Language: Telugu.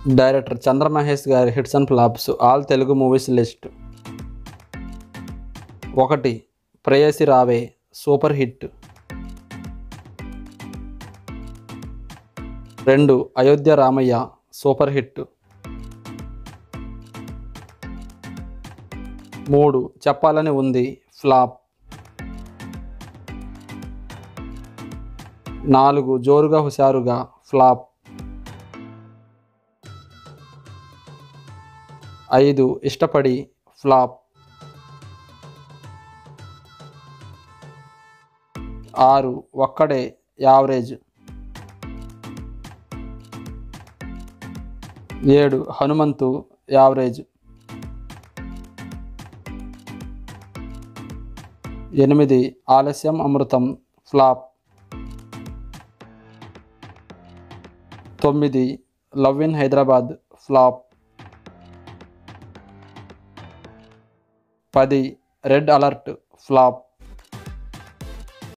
డైరెక్టర్ చంద్రమహేష్ గారి hits and flops all Telugu movies list ఒకటి ప్రేయసి రావే సూపర్ హిట్ రెండు అయోధ్య రామయ్య సూపర్ హిట్ మూడు చెప్పాలని ఉంది ఫ్లాప్ నాలుగు జోరుగా హుషారుగా ఫ్లాప్ ఐదు ఇష్టపడి ఫ్లాప్ ఆరు ఒక్కడే యావరేజ్ ఏడు హనుమంతు యావరేజ్ ఎనిమిది ఆలస్యం అమృతం ఫ్లాప్ తొమ్మిది లవ్ ఇన్ హైదరాబాద్ ఫ్లాప్ పది రెడ్ అలర్ట్ ఫ్లాప్